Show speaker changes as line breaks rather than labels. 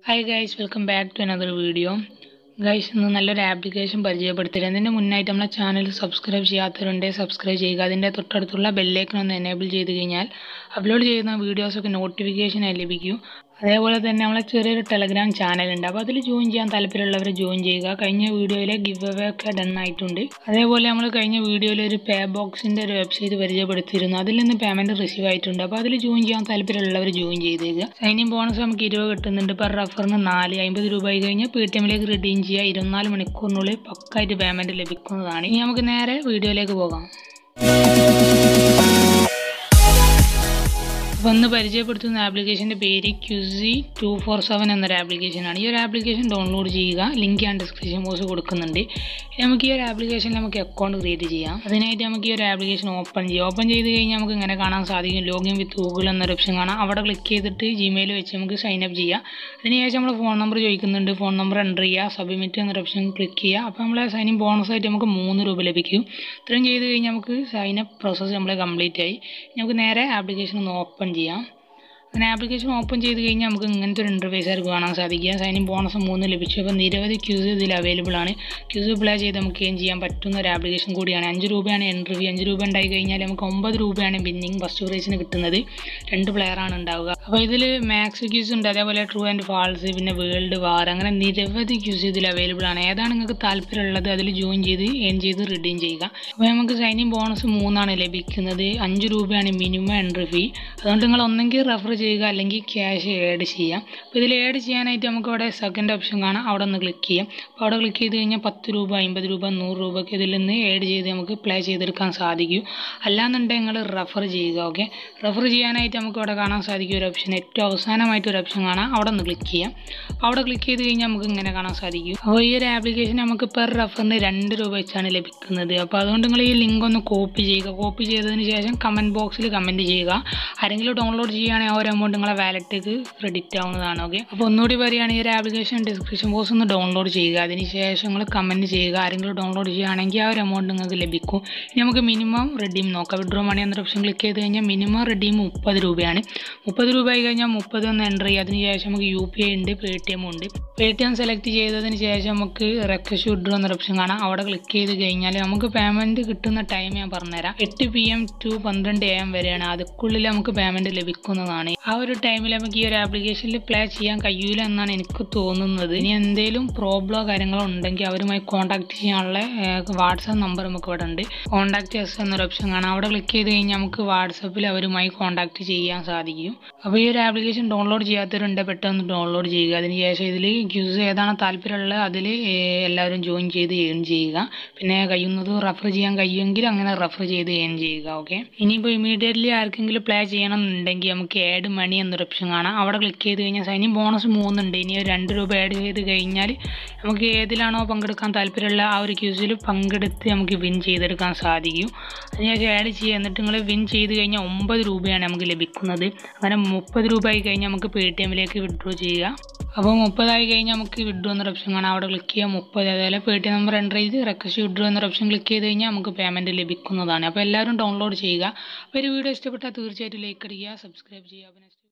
hi guys welcome back to another video guys ഇന്ന് നല്ലൊരു application പരിചയപ്പെടുത്തില്ല അതിൻ്റെ മുന്നായിട്ട് നമ്മളെ ചാനൽ സബ്സ്ക്രൈബ് ചെയ്യാത്തവരുണ്ടെങ്കിൽ സബ്സ്ക്രൈബ് ചെയ്യുക അതിൻ്റെ തൊട്ടടുത്തുള്ള ബെല്ലേക്കൺ ഒന്ന് എനേബിൾ ചെയ്ത് കഴിഞ്ഞാൽ അപ്ലോഡ് ചെയ്യുന്ന വീഡിയോസൊക്കെ നോട്ടിഫിക്കേഷനായി ലഭിക്കും അതേപോലെ തന്നെ നമ്മളെ ചെറിയൊരു ടെലഗ്രാം ചാനലുണ്ട് അപ്പോൾ അതിൽ ജോയിൻ ചെയ്യാൻ താല്പര്യമുള്ളവർ ജോയിൻ ചെയ്യുക കഴിഞ്ഞ വീഡിയോയിലെ ഗിവ് അവേ ഒക്കെ ഡൺ ആയിട്ടുണ്ട് അതേപോലെ നമ്മൾ കഴിഞ്ഞ വീഡിയോയിൽ ഒരു പേ ബോക്സിൻ്റെ ഒരു വെബ്സൈറ്റ് പരിചയപ്പെടുത്തിയിരുന്നു അതിൽ നിന്ന് പേയ്മെൻറ്റ് റിസീവ് ആയിട്ടുണ്ട് അപ്പോൾ അതിൽ ജോയിൻ ചെയ്യാൻ താല്പര്യമുള്ളവർ ജോയിൻ ചെയ്തേക്കുക സൈനിങ് ബോണസ് നമുക്ക് ഇരുപത് കിട്ടുന്നുണ്ട് പെർ റഫറിന് നാല് അമ്പത് രൂപ ആയി കഴിഞ്ഞാൽ പേ ടി എമ്മിലേക്ക് റിഡീം ചെയ്യുക ഇരുപത്തിനാല് മണിക്കൂറിനുള്ളിൽ പക്കായിട്ട് പേയ്മെൻറ്റ് ലഭിക്കുന്നതാണ് ഇനി നമുക്ക് നേരെ വീഡിയോയിലേക്ക് പോകാം അപ്പോൾ ഇന്ന് പരിചയപ്പെടുത്തുന്ന ആപ്ലിക്കേഷൻ്റെ പേര് ക്യുസി ടു ഫോർ സെവൻ എന്നൊരു ആപ്ലിക്കേഷനാണ് ഈ ഒരു ആപ്ലിക്കേഷൻ ഡൗൺലോഡ് ചെയ്യുക ലിങ്ക് ഞാൻ ഡിസ്ക്രിപ്ഷൻ ബോക്സ് കൊടുക്കുന്നുണ്ട് ഇനി നമുക്ക് ഈ ഒരു ആപ്ലിക്കേഷനിൽ നമുക്ക് അക്കൗണ്ട് ക്രിയേറ്റ് ചെയ്യാം അതിനായിട്ട് നമുക്ക് ഈ ഒരു ആപ്ലിക്കേഷൻ ഓപ്പൺ ചെയ്യാം ഓപ്പൺ ചെയ്ത് കഴിഞ്ഞാൽ നമുക്ക് ഇങ്ങനെ കാണാൻ സാധിക്കും ലോഗിൻ വിത്ത് ഗൂഗിൾ എന്നൊരു ഓപ്ഷൻ കാണാം അവിടെ ക്ലിക്ക് ചെയ്തിട്ട് ജിമെയിൽ വെച്ച് നമുക്ക് സൈൻ അപ്പ് ചെയ്യാം അതിനുശേഷം നമ്മൾ ഫോൺ നമ്പർ ചോദിക്കുന്നുണ്ട് ഫോൺ നമ്പർ എൻ്റർ ചെയ്യുക സബ്മിറ്റ് എന്നൊരു ഓപ്ഷൻ ക്ലിക്ക് ചെയ്യുക അപ്പോൾ നമ്മളെ സൈൻ ഇൻ ബോണസ് ആയിട്ട് നമുക്ക് മൂന്ന് രൂപ ലഭിക്കും ഇത്രയും ചെയ്ത് കഴിഞ്ഞാൽ നമുക്ക് സൈൻ അപ്പ് പ്രോസസ്സ് നമ്മൾ കംപ്ലീറ്റ് ആയി നമുക്ക് നേരെ ആപ്ലിക്കേഷൻ ഒന്ന് ഓപ്പൺ ചെയ്യാം അങ്ങനെ ആപ്ലിക്കേഷൻ ഓപ്പൺ ചെയ്ത് കഴിഞ്ഞാൽ നമുക്ക് ഇങ്ങനത്തെ ഒരു ഇൻ്റർഫേസ് ആയിരിക്കും കാണാൻ സാധിക്കുക സൈനിങ് ബോണസ് മൂന്ന് ലഭിച്ചു അപ്പോൾ നിരവധി ക്യൂസ് ഇതിൽ അവൈലബിൾ ആണ് ക്യൂസ് പ്ലേ ചെയ്ത് നമുക്ക് ഏം ചെയ്യാൻ പറ്റുന്ന ഒരു ആപ്ലിക്കേഷൻ കൂടിയാണ് അഞ്ച് രൂപയാണ് എൻട്രി ഫീ അഞ്ച് രൂപ ഉണ്ടായി കഴിഞ്ഞാൽ നമുക്ക് ഒമ്പത് രൂപയാണ് ബിന്നിങ് ഫസ്റ്റ് പ്രൈസിന് കിട്ടുന്നത് രണ്ട് പ്ലെയറാണ് ഉണ്ടാവുക അപ്പോൾ ഇതിൽ മാക്സ് ക്യൂസ് ഉണ്ട് അതേപോലെ ട്രൂ ആൻഡ് ഫാൾസ് പിന്നെ വേൾഡ് വാർ അങ്ങനെ നിരവധി ക്യൂസ് ഇതിൽ അവൈലബിൾ ആണ് ഏതാണ് നിങ്ങൾക്ക് താല്പര്യമുള്ളത് അതിൽ ജോയിൻ ചെയ്ത് ഏൺ ചെയ്ത് റിഡീം ചെയ്യുക അപ്പോൾ നമുക്ക് സൈനിങ് ബോണസ് മൂന്നാണ് ലഭിക്കുന്നത് അഞ്ച് രൂപയാണ് മിനിമം എൻട്രി ഫീ അതുകൊണ്ട് നിങ്ങൾ ഒന്നെങ്കിൽ റെഫർ ചെയ്യുക അല്ലെങ്കിൽ ക്യാഷ് ആഡ് ചെയ്യാം അപ്പോൾ ഇതിൽ ആഡ് ചെയ്യാനായിട്ട് നമുക്ക് അവിടെ സെക്കൻഡ് ഓപ്ഷൻ കാണാം അവിടെ ഒന്ന് ക്ലിക്ക് ചെയ്യാം അപ്പോൾ അവിടെ ക്ലിക്ക് ചെയ്ത് കഴിഞ്ഞാൽ പത്ത് രൂപ അമ്പത് രൂപ നൂറ് രൂപയ്ക്ക് ഇതിൽ നിന്ന് ആഡ് ചെയ്ത് നമുക്ക് പ്ലേ ചെയ്തെടുക്കാൻ സാധിക്കും അല്ലാന്നുണ്ടെങ്കിൽ നിങ്ങൾ റെഫർ ചെയ്യുക ഓക്കെ റെഫർ ചെയ്യാനായിട്ട് നമുക്ക് അവിടെ കാണാൻ സാധിക്കും ഒരു ഓപ്ഷൻ ഏറ്റവും അവസാനമായിട്ട് ഒരു ഓപ്ഷൻ കാണാം അവിടെ ഒന്ന് ക്ലിക്ക് ചെയ്യാം അപ്പോൾ അവിടെ ക്ലിക്ക് ചെയ്ത് കഴിഞ്ഞാൽ നമുക്ക് ഇങ്ങനെ കാണാൻ സാധിക്കും അപ്പോൾ ഈ ഒരു ആപ്ലിക്കേഷൻ നമുക്ക് പെർ റെഫറിന് രണ്ട് രൂപ വെച്ചാണ് ലഭിക്കുന്നത് അപ്പോൾ അതുകൊണ്ട് നിങ്ങൾ ഈ ലിങ്ക് ഒന്ന് കോപ്പി ചെയ്യുക കോപ്പി ചെയ്തതിന് ശേഷം കമൻറ്റ് ബോക്സിൽ കമൻറ്റ് ചെയ്യുക ആരെങ്കിലും ഡൗൺലോഡ് ചെയ്യുകയാണെങ്കിൽ ആ ഒരു എമൗണ്ട് നിങ്ങളെ വാലറ്റിലേക്ക് ക്രെഡിറ്റ് ആവുന്നതാണ് ഓക്കെ അപ്പോൾ ഒന്നുകൂടി പറയുകയാണെങ്കിൽ ഈ ഒരു ആപ്ലിക്കേഷൻ ഡിസ്ക്രിപ്ഷൻ ബോക്സ് ഒന്ന് ഡൗൺലോഡ് ചെയ്യുക അതിന് ശേഷം നിങ്ങൾ കമൻറ്റ് ചെയ്യുക ആരെങ്കിലും ഡൗൺലോഡ് ചെയ്യുകയാണെങ്കിൽ ആ ഒരു എമൗണ്ട് നിങ്ങൾക്ക് ലഭിക്കും ഇനി നമുക്ക് മിനിമം റെഡീം നോക്കാം വിഡ്രോ മണി എന്നൊരു ഓപ്ഷൻ ക്ലിക്ക് ചെയ്ത് കഴിഞ്ഞാൽ മിനിമം റെഡീം മുപ്പത് രൂപയാണ് മുപ്പത് രൂപ ആയി കഴിഞ്ഞാൽ മുപ്പത് ഒന്ന് എൻ്റർ ചെയ്യുക അതിന് ശേഷം നമുക്ക് യു പി ഐ ഉണ്ട് പേ ടി എം ഉണ്ട് പേ ടി എം സെലക്ട് ചെയ്തതിന് ശേഷം നമുക്ക് റെക്വസ്റ്റ് വിഡ്രോ എന്നൊരു ഓപ്ഷൻ കാണാം അവിടെ ക്ലിക്ക് ചെയ്ത് കഴിഞ്ഞാൽ നമുക്ക് പേയ്മെൻറ്റ് കിട്ടുന്ന ടൈം ഞാൻ പറഞ്ഞുതരാം എട്ട് പി എം ടു പന്ത്രണ്ട് എ എം വരെയാണ് അതുക്കുള്ളിൽ നമുക്ക് പേയ്മെൻറ്റ് ലഭിക്കുന്നതാണ് ആ ഒരു ടൈമിൽ നമുക്ക് ഈ ഒരു ആപ്ലിക്കേഷനിൽ പ്ലേ ചെയ്യാൻ കഴിയൂല എന്നാണ് എനിക്ക് തോന്നുന്നത് ഇനി എന്തെങ്കിലും പ്രോബ്ലമോ കാര്യങ്ങളോ ഉണ്ടെങ്കിൽ അവരുമായി കോൺടാക്ട് ചെയ്യാനുള്ള വാട്സാപ്പ് നമ്പർ നമുക്ക് ഇവിടെ ഉണ്ട് കോൺടാക്ട് എസ് എന്നൊരു ഓപ്ഷൻ കാണാം അവിടെ ക്ലിക്ക് ചെയ്ത് കഴിഞ്ഞാൽ നമുക്ക് വാട്സപ്പിൽ അവരുമായി കോൺടാക്ട് ചെയ്യാൻ സാധിക്കും അപ്പോൾ ഈ ഒരു ആപ്ലിക്കേഷൻ ഡൗൺലോഡ് ചെയ്യാത്തവരുണ്ട് പെട്ടെന്ന് ഡൗൺലോഡ് ചെയ്യുക അതിന് ശേഷം ഇതിൽ യൂസ് ഏതാണ് താല്പര്യമുള്ളത് അതിൽ എല്ലാവരും ജോയിൻ ചെയ്ത് ഏൺ ചെയ്യുക പിന്നെ കഴിയുന്നത് റെഫർ ചെയ്യാൻ കഴിയുമെങ്കിൽ അങ്ങനെ റെഫർ ചെയ്ത് ഏൺ ചെയ്യുക ഓക്കെ ഇനിയിപ്പോൾ ഇമീഡിയറ്റ്ലി ആർക്കെങ്കിലും പ്ലേ ചെയ്യണം എന്നുണ്ടെങ്കിൽ നമുക്ക് ആഡ് മണി എന്നൊരു ഓപ്ഷൻ കാണാം അവിടെ ക്ലിക്ക് ചെയ്ത് കഴിഞ്ഞാൽ സൈനി ബോണസ് മൂന്നുണ്ട് ഇനി ഒരു രണ്ട് രൂപ ആഡ് ചെയ്ത് കഴിഞ്ഞാൽ നമുക്ക് ഏതിലാണോ പങ്കെടുക്കാൻ താല്പര്യമുള്ള ആ ഒരു ക്യൂസിൽ പങ്കെടുത്ത് നമുക്ക് വിൻ ചെയ്തെടുക്കാൻ സാധിക്കും അതിനുശേഷം ആഡ് ചെയ്യുക എന്നിട്ട് നിങ്ങൾ വിൻ ചെയ്ത് കഴിഞ്ഞാൽ ഒമ്പത് രൂപയാണ് നമുക്ക് ലഭിക്കുന്നത് അങ്ങനെ മുപ്പത് രൂപ ആയി കഴിഞ്ഞാൽ നമുക്ക് പേ ടി എമ്മിലേക്ക് വിഡ്രോ ചെയ്യുക അപ്പോൾ മുപ്പതായി കഴിഞ്ഞാൽ നമുക്ക് വിഡ്രോ എന്നൊരു ഓപ്ഷൻ കാണാം അവിടെ ക്ലിക്ക് ചെയ്യുക മുപ്പത് അതേപോലെ Paytm number enter ചെയ്ത് റെക്വസ്റ്റ് വിഡ്രോ എന്നൊരു ഓപ്ഷൻ ക്ലിക്ക് ചെയ്ത് കഴിഞ്ഞാൽ നമുക്ക് പേയ്മെൻറ്റ് ലഭിക്കുന്നതാണ് അപ്പോൾ എല്ലാവരും ഡൗൺലോഡ് ചെയ്യുക അപ്പോൾ ഒരു വീഡിയോ ഇഷ്ടപ്പെട്ടാൽ തീർച്ചയായിട്ടും ലൈക്ക് അടിക്കുക സബ്സ്ക്രൈബ് ചെയ്യുക അപ്പോൾ next